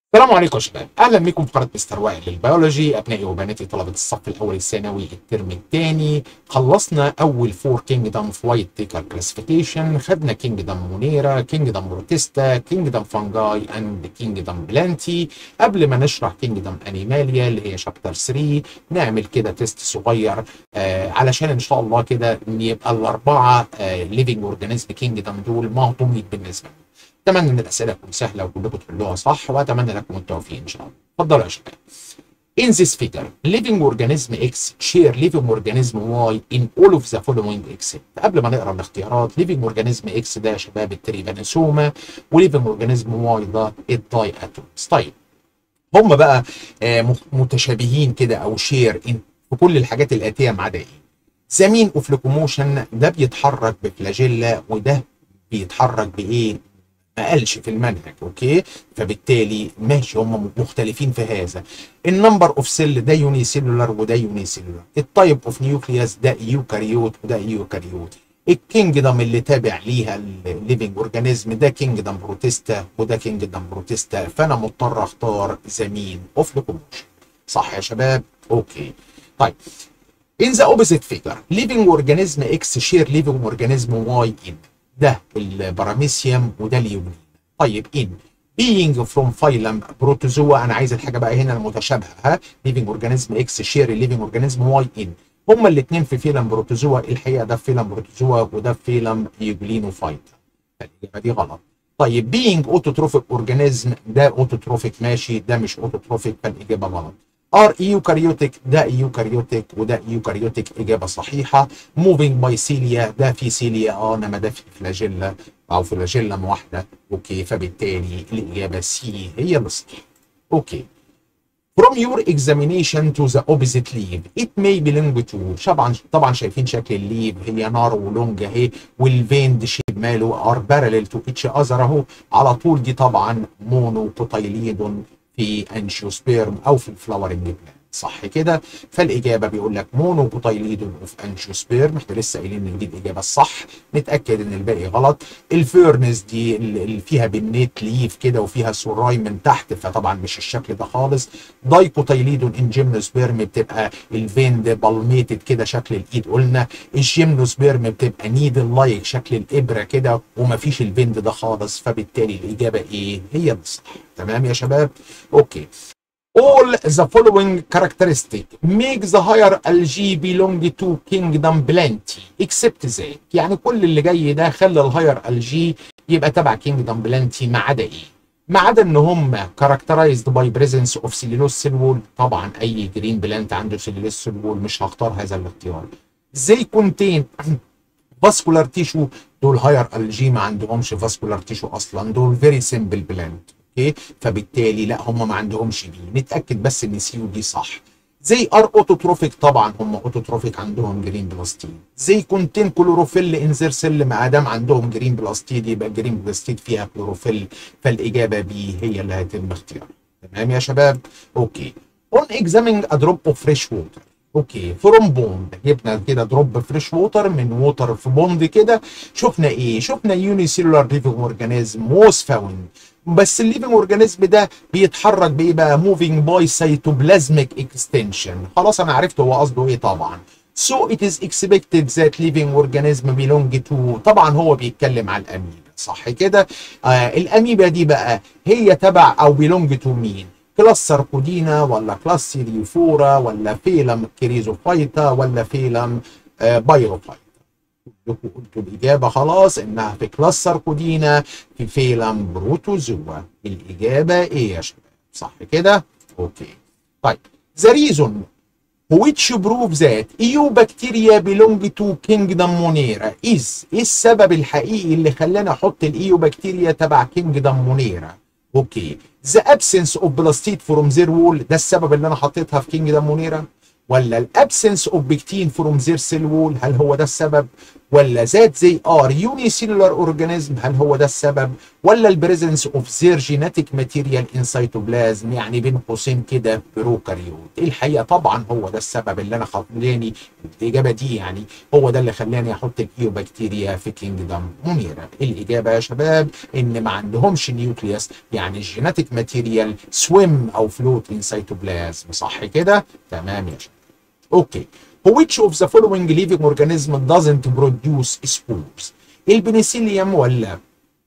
السلام عليكم يا شباب اهلا بكم في قناه مستر وائل للبيولوجي ابنائي وبناتي طلبه الصف الاول الثانوي الترم الثاني خلصنا اول فور كينجدم في وايت تيكر كلاسيفيكيشن خدنا كينجدم مونيرا كينجدم بروتيستا كينجدم فانجاي اند كينجدم بلانتي قبل ما نشرح كينجدم انيماليا اللي هي شابتر 3 نعمل كده تيست صغير آه علشان ان شاء الله كده يبقى الاربعه ليفنج اورجانيزم كينجدم دول مهضومين بالنسبه لنا اتمنى ان الاسئله تكون سهله وكلكم تحلوها صح واتمنى لكم التوفيق ان شاء الله اتفضلوا يا شباب In this figure, living organism X share living organism Y in all of the following except قبل ما نقرا الاختيارات living organism X ده يا شباب التريبانوسوما وليفنج organism Y ده الداي اتومز طيب هم بقى آه متشابهين كده او شير في كل الحاجات الاتيه ما عدا ايه؟ زمين اوف لوكوموشن ده بيتحرك بفلاجيلا وده بيتحرك بايه؟ ما قالش في المنهج اوكي فبالتالي ماشي هم مختلفين في هذا النمبر اوف سيل ده يوني سيلولار وده يوني سيلولار التايب اوف نيوكليوس ده يوكاريوت وده يوكاريوت الكينجدم اللي تابع ليها الليفنج اورجانيزم ده كينجدم بروتيستا وده كينجدم بروتيستا فانا مضطر اختار زمين اوف لوكوموشن صح يا شباب اوكي طيب In the opposite figure, living organism X share living organism Y in ده البراميسيوم وده اليونين طيب ان being from phylum بروتوزوا انا عايز الحاجه بقى هنا المتشابهه ها living organism x share living organism y in هما الاثنين في فيلم بروتوزوا الحقيقه ده فيلم بروتوزوا وده فيلم يوجلينوفايتا الاجابه دي غلط طيب being autotrophic organism ده autotrophic ماشي ده مش autotrophic فالاجابه غلط ار ايوكاريوتيك ده ايوكاريوتيك وده ايوكاريوتيك اجابه صحيحه موفينج باي سيليا ده في سيليا اه انما ده في فلاجيلا او فلاجيلا واحده اوكي فبالتالي الاجابه سي هي اللي صح اوكي From your examination to the opposite leaf, it may belong to طبعا طبعا شايفين شكل الليف هي نار ولونج اهي والفين دي شيب ماله ار بارلل تو اتش اذر اهو على طول دي طبعا مونو كوتايليدون في انشيوسبيرم او في الفلاورنج بلانت صح كده فالاجابه بيقول لك مونوكوتايليدون اوف انشيوسبيرم احنا لسه قايلين ان دي الاجابه الصح نتاكد ان الباقي غلط الفيرنس دي اللي فيها بنيت ليف كده وفيها سوراي من تحت فطبعا مش الشكل ده خالص دايكوتايليدون ان جيمنوسبيرم بتبقى الفين ده بالميتد كده شكل الايد قلنا الجيمنوسبيرم بتبقى نيدل لايك شكل الابره كده ومفيش الفين ده خالص فبالتالي الاجابه ايه هي الصح تمام يا شباب اوكي all the following characteristic make the higher algae belong to kingdom plenty except ذاك يعني كل اللي جاي ده خلى الهاير الجي يبقى تبع كينجدم بلانتي ما عدا ايه؟ ما عدا ان هم characterized by presence of cellulose cell wall طبعا اي جرين بلانت عنده cellulose cell wall مش هختار هذا الاختيار زي كونتين فاسكولار تيشو دول هاير الجي ما عندهمش فاسكولار تيشو اصلا دول فيري سمبل بلانت اوكي فبالتالي لا هم ما عندهمش دي نتاكد بس ان سي ودي صح زي ار اوتوتروفيك طبعا هم اوتوتروفيك عندهم جرين بلاستيد زي كونتين كلوروفيل انزير سيل ما دام عندهم جرين بلاستيد يبقى جرين بلاستيد فيها كلوروفيل فالاجابه بي هي اللي هيتم اختيارها تمام يا شباب اوكي اون اكزامينج ا دروب اوف فريش ووتر اوكي فروم بوند جبنا كده دروب فريش ووتر من ووتر في بوند كده شفنا ايه شفنا يوني سيلولار ليفنج اورجانيزم ووز فاوند بس الليفنج اورجانيزم ده بيتحرك بايه بقى موفينج باي سيتوبلازميك اكستنشن خلاص انا عرفت هو قصده ايه طبعا so it is expected that living organism belong to طبعا هو بيتكلم على الاميبا صح كده آه الاميبا دي بقى هي تبع او belong to مين كلاس ساركودينا ولا كلاس سيريوفورا ولا فيلم كريزوفايتا ولا فيلم آه بايروفايتا كلكم قلتوا الاجابه خلاص انها في كلاس ساركودينا في فيلم بروتوزوا الاجابه ايه يا شباب صح كده اوكي طيب ذا ريزون which prove that EU bacteria belong to kingdom monera is ايه السبب الحقيقي اللي خلاني احط الايو بكتيريا تبع kingdom monera اوكي the absence of blastid from their wall ده السبب اللي انا حطيتها في kingdom monera ولا الابسنس اوف بكتين فروم زير سيل وول هل هو ده السبب ولا ذات زي ار يوني سيلولار اورجانيزم هل هو ده السبب ولا البريزنس اوف زير جينيتيك ماتيريال ان سيتوبلازم يعني بين قوسين كده بروكاريوت الحقيقه طبعا هو ده السبب اللي انا خلاني الاجابه دي يعني هو ده اللي خلاني احط الايوبكتيريا في كينجدم مونيرا الاجابه يا شباب ان ما عندهمش نيوكليوس يعني الجينيتيك ماتيريال سويم او فلوت ان سيتوبلازم صح كده تمام يا شباب اوكي which of the following living organism doesn't produce spores البنسيليوم ولا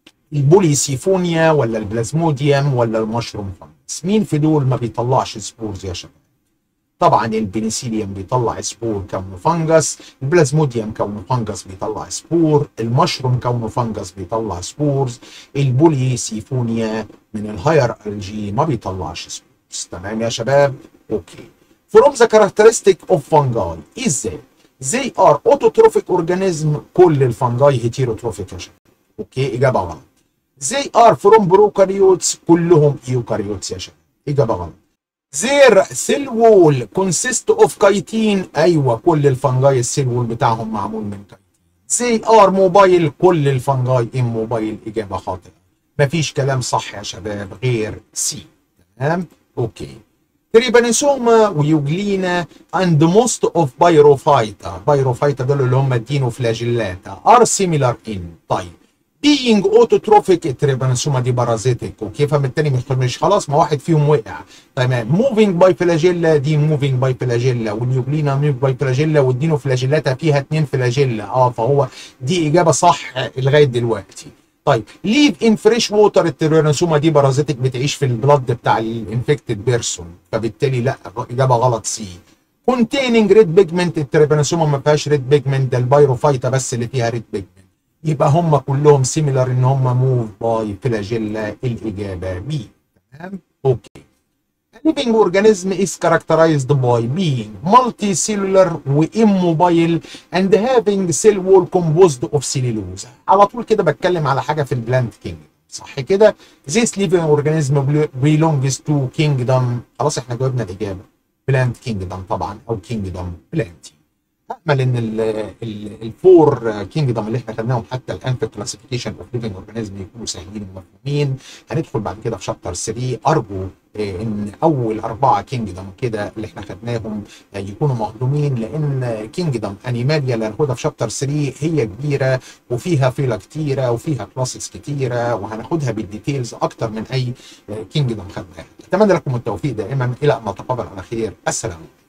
البوليسيفونيا ولا البلازموديوم ولا المشروم فانجس مين في دول ما بيطلعش سبورز يا شباب طبعا البنسيليوم بيطلع سبور كونه فنجس البلازموديوم كونه فنجس بيطلع سبور المشروم كونه فنجس بيطلع سبورز البوليسيفونيا من الهاير الجي ما بيطلعش سبورز تمام يا شباب اوكي from the characteristic of fungi ازاي they are autotrophic organism كل الفنجاي هيتيروتروفيك يا شباب اوكي اجابه غلط they are from prokaryotes كلهم ايوكاريوتس يا شباب اجابه غلط their cell wall consist of chitin ايوه كل الفنجاي السيل وول بتاعهم معمول من كايتين they are mobile كل الفنجاي immobile اجابه خاطئه مفيش كلام صح يا شباب غير سي تمام اوكي تريبانيسوما ويوجلينا اند موست اوف بايروفايتا بايروفايتا دول اللي هم الدينوفلاجيلاتا ار سيميلار ان طيب being autotrophic التريبانيسوما دي بارازيتك اوكي فبالتالي مش مش خلاص ما واحد فيهم وقع تمام موفينج باي فلاجيلا دي موفينج باي فلاجيلا والنيوجلينا موفينج باي فلاجيلا والدينوفلاجيلاتا فيها اثنين فلاجيلا اه فهو دي اجابه صح لغايه دلوقتي طيب ليف ان فريش ووتر التيرانوسوما دي بارازيتك بتعيش في البلد بتاع الانفكتد بيرسون فبالتالي لا اجابه غلط سي كونتيننج ريد بيجمنت التريبانوسوما ما فيهاش ريد بيجمنت ده البايروفايتا بس اللي فيها ريد بيجمنت يبقى هم كلهم سيميلر ان هم موف باي فلاجيلا الاجابه بي تمام اوكي living organism is characterized by being multicellular وimmobile and having cell wall composed of cellulose على طول كده بتكلم على حاجه في البلانت كينج صح كده this living organism belongs to kingdom خلاص احنا جاوبنا الاجابه بلانت كينجدم طبعا او كينجدم بلانتي امل ان الفور كينجدم اللي احنا خدناهم حتى الان في كلاسيفيكيشن اوف ليفنج اورجانيزم يكونوا سهلين ومفهومين هندخل بعد كده في شابتر 3 ارجو ان اول اربعه كينجدم كده اللي احنا خدناهم يكونوا مهضومين لان كينجدم انيماليا اللي هناخدها في شابتر 3 هي كبيره وفيها فيلا كتيره وفيها كلاسز كتيره وهناخدها بالديتيلز اكتر من اي كينجدم خدناها اتمنى لكم التوفيق دائما الى ان نتقابل على خير السلام